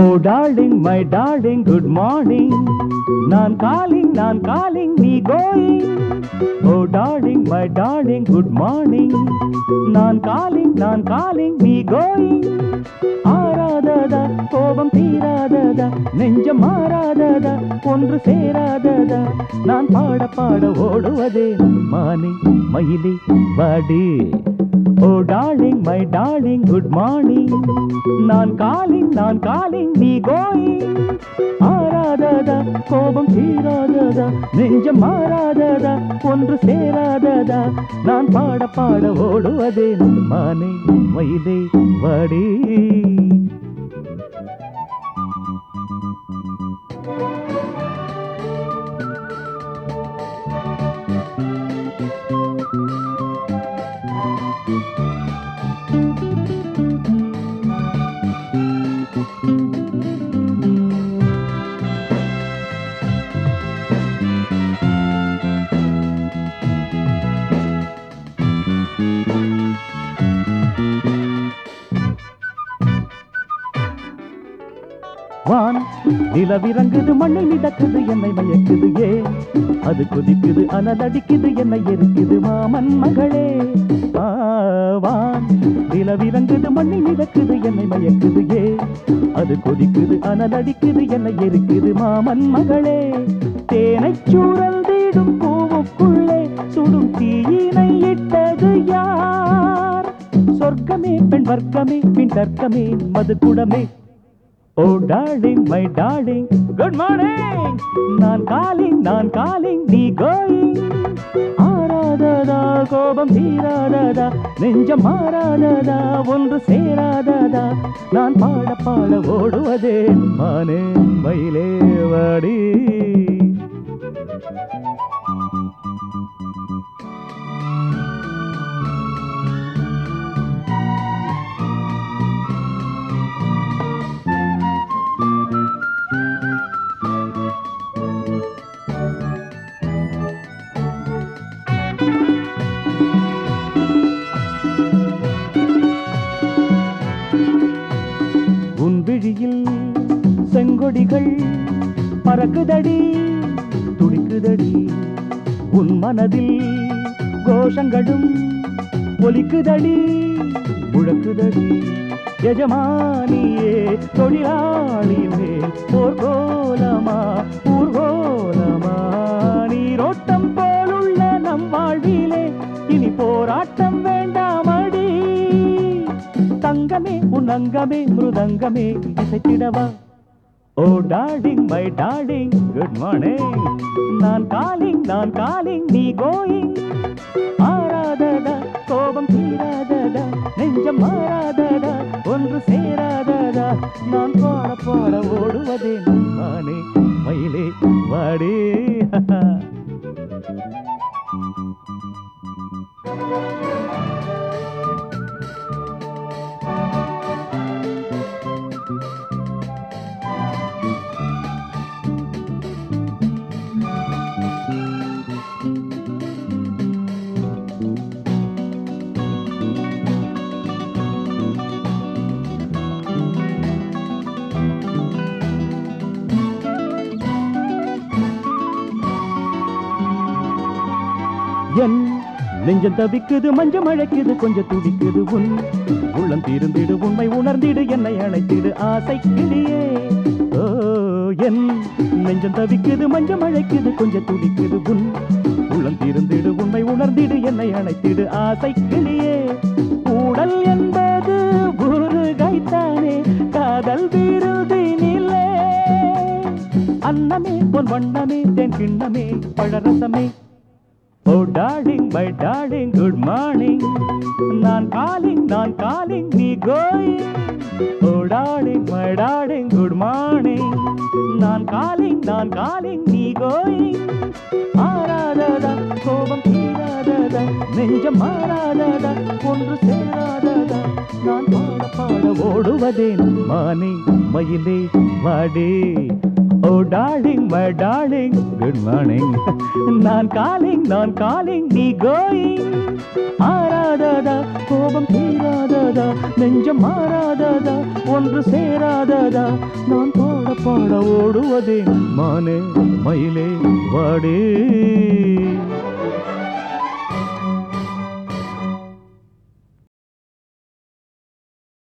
O darling my darling good morning நான் calling நான் calling நீ going oh darling my darling good morning நான் calling நான் calling நீ கோயிங் ஆராததா கோபம் தீராததா நெஞ்சம் மாறாததா ஒன்று சேராததா நான் பாட பாட ஓடுவதே மானே மயிலே வாடி oh darling my darling good morning நான் காலிங் நான் காலிங் நீ கோயிங் ஆராததா கோபம் தீராததா நெஞ்சம் மாறாததா ஒன்று சேராததா நான் பாட பாட ஓடுவதே மானே மயிலே வாடி வான் நிலவிறங்குது மண்ணில் மிதக்குது என்னை மயக்குது ஏ அது கொதிக்குது அனல் அடிக்குது என்னை எரிக்குது மாமன் மகளே ஆ, வான் நிலவிறங்குது மண்ணில் மிதக்குது என்னை மயக்குது ஏ அது கொதிக்குது அனல் அடிக்குது என்னை எரிக்குது மாமன் மகளே தேனை சூழல்தீடும் பூவுக்குள்ளே சுடும் தீயினை இட்டது யார் சொர்க்கமே பெண் வர்க்கமே பின் தர்க்கமே மது குடமே oh darling my darling good morning நான் காலிங் நான் காலிங் நீ கோயிங் ஆராததா கோபம் தீராததா நெஞ்சம் மாறாததா ஒன்று சேராததா நான் பாட பாட ஓடுவதே மானே மயிலே வாடி உன் விழியில் செங்கொடிகள் பறக்குதடி துடிக்குதடி உன் மனதில் கோஷங்களும் ஒலிக்குதடி முழக்குதடி எஜமானியே தொழிலாளியே போர்கோலமா ஊர்கோலமா நீரோட்டம் போலுள்ள நம் வாழ்விலே இனி போராட்டம் வேண்டாமடி தங்கமே உன் அங்கமே மிருதங்கமே இசைத்திடவா oh darling my darling good morning நான் காலிங் நான் காலிங் நீ கோயிங் ஆராததா கோபம் தீராததா நெஞ்சம் மாறாததா ஒன்று சேராததா நான் பாட பாட ஓடுவதே நானே மயிலே வாடே என் நெஞ்சம் தவிக்குது மஞ்சம் அழைக்குது கொஞ்சம் துடிக்குது உன் உள்ளம் தீர்ந்திடு உண்மை உணர்ந்திடு என்னை அழைத்திடு ஆசை கிளியே ஓ என் நெஞ்சம் தவிக்குது மஞ்சம் அழைக்குது கொஞ்சம் துடிக்குது உன் உள்ளம் தீர்ந்திடு உண்மை உணர்ந்திடு என்னை அழைத்திடு ஆசை கிளியே ஊடல் என்பது ஒரு கைத்தானே காதல் விருதினிலே அன்னமே பொன் வண்ணமே தென் கிண்ணமே பழரசமே oh darling my darling good morning நான் காலிங் நான் காலிங் நீ going oh darling my darling good morning நான் காலிங் நான் காலிங் நீ கோயிங் ஆராததா கோபம் தீராததா நெஞ்சம் மாறாததா ஒன்று சேராததா நான் பாட பாட ஓடுவதேன் மானே மயிலே வாடே oh darling my darling good morning நான் காலிங் நான் காலிங் நீ கோயிங் ஆராததா கோபம் தீராததா நெஞ்சம் மாறாததா ஒன்று சேராததா நான் பாட பாட ஓடுவதே மானே மயிலே வாடே